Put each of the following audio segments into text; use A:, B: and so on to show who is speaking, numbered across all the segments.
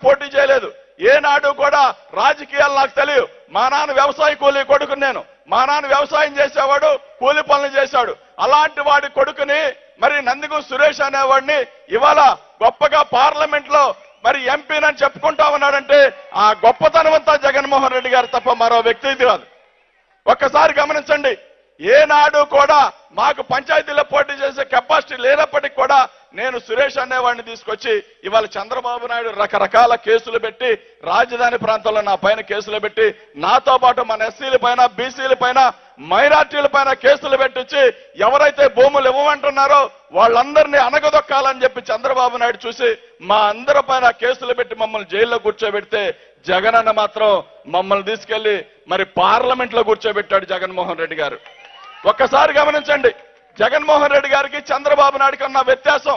A: పోటీ చేయలేదు ఏనాడు కూడా రాజకీయాలు నాకు తెలియదు మా నాన్న వ్యవసాయ కూలీ కొడుకు నేను మా నాన్న వ్యవసాయం చేసేవాడు కూలి పనులు చేశాడు అలాంటి వాడి కొడుకుని మరి నందిగు సురేష్ అనేవాడిని ఇవాళ గొప్పగా పార్లమెంట్ లో మరి ఎంపీనని చెప్పుకుంటా ఉన్నాడంటే ఆ గొప్పతనం అంతా జగన్మోహన్ రెడ్డి గారు తప్ప మరో వ్యక్తి కాదు ఒక్కసారి గమనించండి ఏనాడు కూడా మాకు పంచాయతీలో పోటీ చేసే కెపాసిటీ లేనప్పటికీ కూడా నేను సురేష్ అనేవాడిని తీసుకొచ్చి ఇవాళ చంద్రబాబు నాయుడు రకరకాల కేసులు పెట్టి రాజధాని ప్రాంతంలో నా పైన కేసులు పెట్టి నాతో పాటు మన ఎస్సీల పైన బీసీల పైన మైనార్టీల పైన కేసులు పెట్టించి ఎవరైతే భూములు ఇవ్వమంటున్నారో వాళ్ళందరినీ అనగదొక్కాలని చెప్పి చంద్రబాబు నాయుడు చూసి మా అందరి పైన కేసులు పెట్టి మమ్మల్ని జైల్లో కూర్చోబెడితే జగన్ అన్న మాత్రం మమ్మల్ని తీసుకెళ్లి మరి పార్లమెంట్ లో కూర్చోబెట్టాడు జగన్మోహన్ రెడ్డి గారు ఒక్కసారి గమనించండి జగన్మోహన్ రెడ్డి గారికి చంద్రబాబు నాయుడుకి ఉన్న వ్యత్యాసం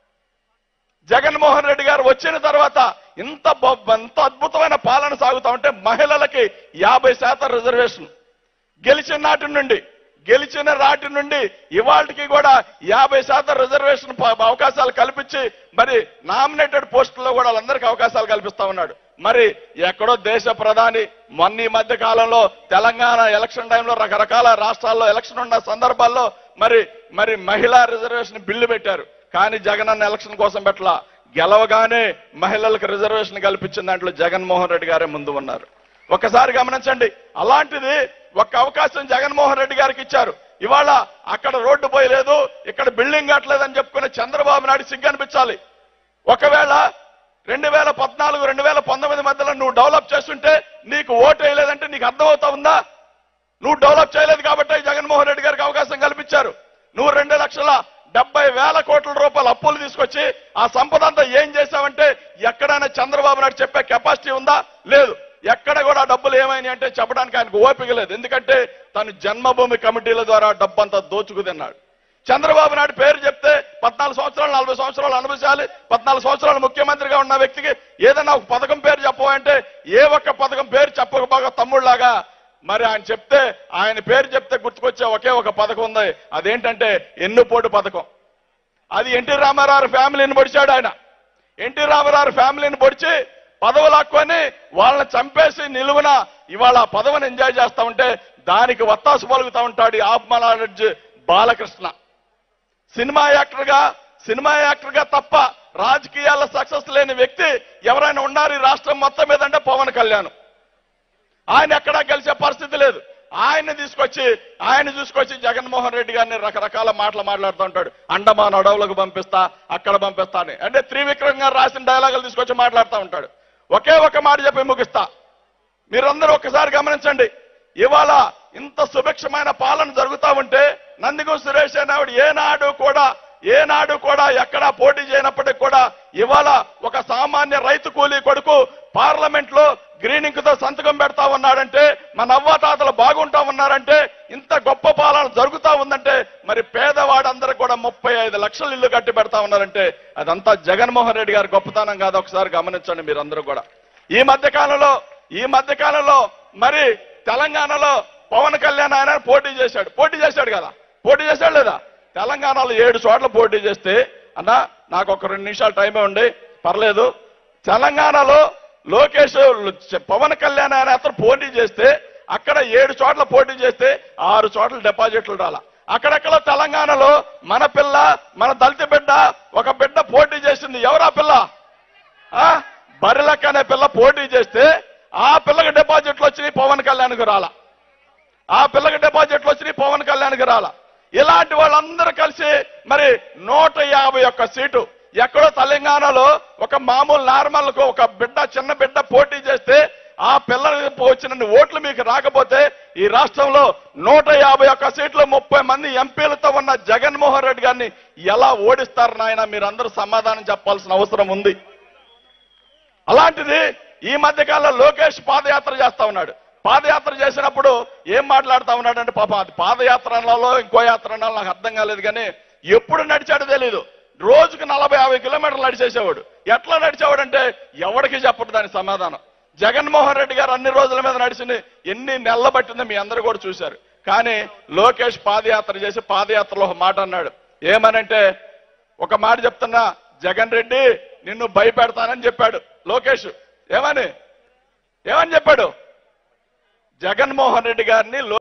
A: జగన్మోహన్ రెడ్డి గారు వచ్చిన తర్వాత ఇంత బ- ఇంత అద్భుతమైన పాలన సాగుతా ఉంటే మహిళలకి యాభై శాతం రిజర్వేషన్ గెలిచిన నాటి నుండి గెలిచిన నాటి నుండి ఇవాళకి కూడా యాభై శాతం రిజర్వేషన్ ప- అవకాశాలు కల్పించి మరి నామినేటెడ్ పోస్టుల్లో కూడా వాళ్ళందరికీ అవకాశాలు కల్పిస్తా ఉన్నాడు మరి ఎక్కడో దేశ ప్రధాని మొన్న ఈ మధ్య కాలంలో తెలంగాణ ఎలక్షన్ టైంలో రకరకాల రాష్ట్రాల్లో ఎలక్షన్ ఉన్న సందర్భాల్లో మరి మరి మహిళా రిజర్వేషన్ బిల్లు పెట్టారు కానీ జగనన్న ఎలక్షన్ కోసం పెట్టలా గెలవగానే మహిళలకు రిజర్వేషన్ కల్పించిన దాంట్లో జగన్మోహన్ రెడ్డి గారే ముందు ఉన్నారు ఒకసారి గమనించండి అలాంటిది ఒక్క అవకాశం జగన్మోహన్ రెడ్డి గారికి ఇచ్చారు ఇవాళ అక్కడ రోడ్డు పోయలేదు ఇక్కడ బిల్డింగ్ కట్టలేదని చెప్పుకునే చంద్రబాబు నాయుడు సిగ్గు అనిపించాలి ఒకవేళ రెండు వేల పద్నాలుగు రెండు వేల పంతొమ్మిది మధ్యలో నువ్వు డెవలప్ చేస్తుంటే నీకు ఓటు వేయలేదంటే నీకు అర్థమవుతా ఉందా నువ్వు డెవలప్ చేయలేదు కాబట్టి జగన్మోహన్ రెడ్డి గారికి అవకాశం కల్పించారు నువ్వు రెండు లక్షల డెబ్బై వేల కోట్ల రూపాయల అప్పులు తీసుకొచ్చి ఆ సంపద అంతా ఏం చేశావంటే ఎక్కడైనా చంద్రబాబు నాయుడు చెప్పే కెపాసిటీ ఉందా లేదు ఎక్కడ కూడా ఆ డబ్బులు ఏమైనాయి అంటే చెప్పడానికి ఆయనకు ఓపిక లేదు ఎందుకంటే తను జన్మభూమి కమిటీల ద్వారా డబ్బంతా దోచుకు తిన్నాడు చంద్రబాబు నాయుడు పేరు చెప్తే పద్నాలుగు సంవత్సరాలు నలభై సంవత్సరాలు అనుభవించాలి పద్నాలుగు సంవత్సరాలు ముఖ్యమంత్రిగా ఉన్న వ్యక్తికి ఏదైనా ఒక పథకం పేరు చెప్పమంటే ఏ ఒక్క పథకం పేరు చెప్పకపోగా తమ్ముళ్లాగా మరి ఆయన చెప్తే ఆయన పేరు చెప్తే గుర్తుకొచ్చే ఒకే ఒక పథకం ఉంది అదేంటంటే ఎన్నుపోటు పథకం అది ఎన్టీ రామారావు ఫ్యామిలీని పొడిచాడు ఆయన ఎన్టీ రామారావు ఫ్యామిలీని పొడిచి పదవులు లాక్కొని వాళ్ళని చంపేసి నిలువున ఇవాళ ఆ పదవిని ఎంజాయ్ చేస్తా ఉంటే దానికి వత్తాసు పలుకుతా ఉంటాడు ఈ ఆత్మనాలెడ్జ్ బాలకృష్ణ సినిమా యాక్టర్ గా సినిమా యాక్టర్ గా తప్ప రాజకీయాల్లో సక్సెస్ లేని వ్యక్తి ఎవరైనా ఉన్నారు ఈ రాష్ట్రం మొత్తం మీద అంటే పవన్ కళ్యాణ్ ఆయన ఎక్కడా గెలిచే పరిస్థితి లేదు ఆయన్ని తీసుకొచ్చి ఆయన తీసుకొచ్చి జగన్మోహన్ రెడ్డి గారిని రకరకాల మాటలు మాట్లాడుతూ ఉంటాడు అండమాన్ అడవులకు పంపిస్తా అక్కడ పంపిస్తా అని అంటే త్రివిక్రమ్ గారు రాసిన డైలాగులు తీసుకొచ్చి మాట్లాడుతూ ఉంటాడు ఒకే ఒక మాట చెప్పి ముగిస్తా మీరందరూ ఒక్కసారి గమనించండి ఇవాళ ఇంత సుభిక్షమైన పాలన జరుగుతా ఉంటే నందిగు సురేష్ అనేవాడు ఏనాడు కూడా ఏనాడు కూడా ఎక్కడా పోటీ చేయనప్పటికీ కూడా ఇవాళ ఒక సామాన్య రైతు కూలీ కొడుకు పార్లమెంట్ లో గ్రీనింగ్ తో సంతకం పెడతా ఉన్నాడంటే మన అవ్వాతాతలు బాగుంటా ఉన్నారంటే ఇంత గొప్ప పాలన జరుగుతా ఉందంటే మరి పేదవాడందరూ కూడా ముప్పై ఐదు లక్షలు ఇల్లు కట్టి పెడతా ఉన్నారంటే అదంతా జగన్మోహన్ రెడ్డి గారి గొప్పతనం కాదు ఒకసారి గమనించండి మీరందరూ కూడా ఈ మధ్య కాలంలో ఈ మధ్య కాలంలో మరి తెలంగాణలో పవన్ కళ్యాణ్ ఆయన పోటీ చేశాడు పోటీ చేశాడు కదా పోటీ చేశాడు లేదా తెలంగాణలో ఏడు చోట్ల పోటీ చేస్తే అన్న నాకు ఒక రెండు నిమిషాలు టైమే ఉండి పర్లేదు తెలంగాణలో లోకేష్ పవన్ కళ్యాణ్ ఆయన అతను పోటీ చేస్తే అక్కడ ఏడు చోట్ల పోటీ చేస్తే ఆరు చోట్ల డిపాజిట్లు రాల అక్కడక్కడ తెలంగాణలో మన పిల్ల మన దళిత బిడ్డ ఒక బిడ్డ పోటీ చేసింది ఎవరా పిల్ల ఆ బరిలక్ అనే పిల్ల పోటీ చేస్తే ఆ పిల్లకి డిపాజిట్లు వచ్చినాయి పవన్ కళ్యాణ్కి రాల ఆ పిల్లకి డిపాజిట్లు వచ్చినాయి పవన్ కళ్యాణ్కి రాల ఇలాంటి వాళ్ళందరూ కలిసి మరి నూట యాభై ఒక్క సీటు ఎక్కడో తెలంగాణలో ఒక మామూలు నార్మల్ ఒక బిడ్డ చిన్న బిడ్డ పోటీ చేస్తే ఆ పిల్లలకు వచ్చిన ఓట్లు మీకు రాకపోతే ఈ రాష్ట్రంలో నూట యాభై ఒక్క సీట్లు ముప్పై మంది ఎంపీలతో ఉన్న జగన్మోహన్ రెడ్డి గారిని ఎలా ఓడిస్తారు నాయన మీరందరూ సమాధానం చెప్పాల్సిన అవసరం ఉంది అలాంటిది ఈ మధ్య కాలంలో లోకేష్ పాదయాత్ర చేస్తా ఉన్నాడు పాదయాత్ర చేసినప్పుడు ఏం మాట్లాడుతా ఉన్నాడంటే పాపం అది పాదయాత్రలలో ఇంకో యాత్ర అనాలో నాకు అర్థం కాలేదు కానీ ఎప్పుడు నడిచాడో తెలియదు రోజుకు నలభై యాభై కిలోమీటర్లు నడిచేసేవాడు ఎట్లా నడిచేవాడంటే ఎవరికి చెప్పడు దాని సమాధానం జగన్మోహన్ రెడ్డి గారు అన్ని రోజుల మీద నడిచింది ఎన్ని నెలల పట్టిందో మీ అందరూ కూడా చూశారు కానీ లోకేష్ పాదయాత్ర చేసి పాదయాత్రలో ఒక మాట అన్నాడు ఏమనంటే ఒక మాట చెప్తున్నా జగన్ రెడ్డి నిన్ను భయపెడతానని చెప్పాడు లోకేష్ ఏమని ఏమని చెప్పాడు జగన్మోహన్ రెడ్డి గారిని